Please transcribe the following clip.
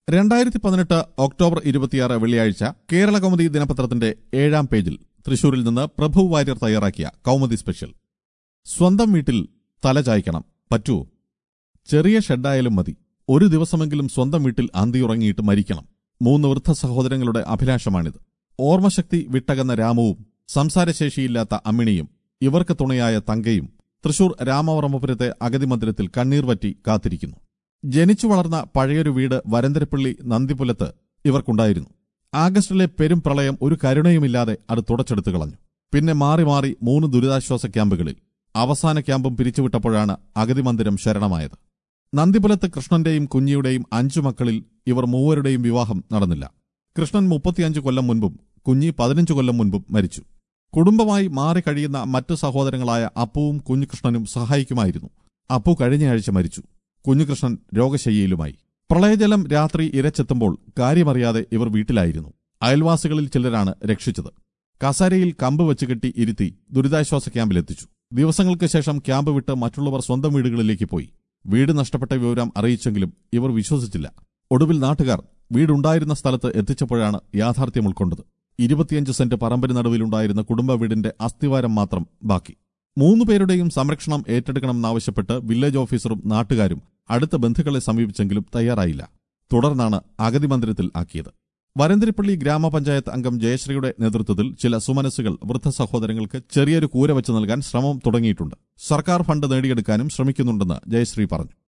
രണ്ടായിരത്തി പതിനെട്ട് ഒക്ടോബർ ഇരുപത്തിയാറ് വെള്ളിയാഴ്ച കേരള കൗമുദി ദിനപത്രത്തിന്റെ ഏഴാം പേജിൽ തൃശൂരിൽ നിന്ന് പ്രഭു വാര്യർ തയ്യാറാക്കിയ കൗമുദി സ്പെഷ്യൽ സ്വന്തം വീട്ടിൽ തല ചായ്ക്കണം പറ്റുമോ ചെറിയ ഷെഡായാലും മതി ഒരു ദിവസമെങ്കിലും സ്വന്തം വീട്ടിൽ അന്തിയുറങ്ങിയിട്ട് മരിക്കണം മൂന്ന് വൃദ്ധ സഹോദരങ്ങളുടെ അഭിലാഷമാണിത് ഓർമ്മശക്തി വിട്ടകന്ന രാമവും സംസാരശേഷിയില്ലാത്ത അമ്മിണിയും ഇവർക്ക് തുണയായ തങ്കയും തൃശൂർ രാമവർമ്മപുരത്തെ അഗതി മന്ദിരത്തിൽ കണ്ണീർ വറ്റി കാത്തിരിക്കുന്നു ജനിച്ചു വളർന്ന പഴയൊരു വീട് വരന്തരപ്പള്ളി നന്ദിപുലത്ത് ഇവർക്കുണ്ടായിരുന്നു ആഗസ്റ്റിലെ പെരും പ്രളയം ഒരു കരുണയുമില്ലാതെ അത് തുടച്ചെടുത്തു കളഞ്ഞു പിന്നെ മാറി മാറി മൂന്ന് ദുരിതാശ്വാസ ക്യാമ്പുകളിൽ അവസാന ക്യാമ്പും പിരിച്ചുവിട്ടപ്പോഴാണ് അഗതി മന്ദിരം ശരണമായത് നന്ദിപുലത്ത് കൃഷ്ണന്റെയും കുഞ്ഞിയുടെയും അഞ്ചു മക്കളിൽ ഇവർ മൂവരുടെയും വിവാഹം നടന്നില്ല കൃഷ്ണൻ മുപ്പത്തിയഞ്ച് കൊല്ലം മുൻപും കുഞ്ഞി പതിനഞ്ച് കൊല്ലം മുൻപും മരിച്ചു കുടുംബമായി മാറി കഴിയുന്ന മറ്റു സഹോദരങ്ങളായ അപ്പുവും കുഞ്ഞുകൃഷ്ണനും സഹായിക്കുമായിരുന്നു അപ്പു കഴിഞ്ഞയാഴ്ച മരിച്ചു കുഞ്ഞുകൃഷ്ണൻ രോഗശയ്യയിലുമായി പ്രളയജലം രാത്രി ഇരച്ചെത്തുമ്പോൾ കാര്യമറിയാതെ ഇവർ വീട്ടിലായിരുന്നു അയൽവാസികളിൽ ചിലരാണ് രക്ഷിച്ചത് കസാരയിൽ കമ്പ് വെച്ച് കെട്ടി ഇരുത്തി ദുരിതാശ്വാസ ക്യാമ്പിലെത്തിച്ചു ദിവസങ്ങൾക്ക് ശേഷം ക്യാമ്പ് വിട്ട് മറ്റുള്ളവർ സ്വന്തം വീടുകളിലേക്ക് പോയി വീട് നഷ്ടപ്പെട്ട വിവരം അറിയിച്ചെങ്കിലും ഇവർ വിശ്വസിച്ചില്ല ഒടുവിൽ നാട്ടുകാർ വീടുണ്ടായിരുന്ന സ്ഥലത്ത് എത്തിച്ചപ്പോഴാണ് യാഥാർത്ഥ്യം ഉൾക്കൊണ്ടത് ഇരുപത്തിയഞ്ച് സെന്റ് പറമ്പിന് നടുവിലുണ്ടായിരുന്ന കുടുംബ വീടിന്റെ അസ്ഥിവാരം മാത്രം ബാക്കി മൂന്നു പേരുടെയും സംരക്ഷണം ഏറ്റെടുക്കണമെന്നാവശ്യപ്പെട്ട് വില്ലേജ് ഓഫീസറും നാട്ടുകാരും അടുത്ത ബന്ധുക്കളെ സമീപിച്ചെങ്കിലും തയ്യാറായില്ല തുടർന്നാണ് അഗതി മന്ദിരത്തിൽ ആക്കിയത് വരന്തരപ്പള്ളി ഗ്രാമപഞ്ചായത്ത് അംഗം ജയശ്രീയുടെ നേതൃത്വത്തിൽ ചില സുമനസ്സുകൾ വൃദ്ധ സഹോദരങ്ങൾക്ക് ചെറിയൊരു കൂര വെച്ച് നൽകാൻ ശ്രമം തുടങ്ങിയിട്ടുണ്ട് സർക്കാർ ഫണ്ട് നേടിയെടുക്കാനും ശ്രമിക്കുന്നുണ്ടെന്ന് ജയശ്രീ പറഞ്ഞു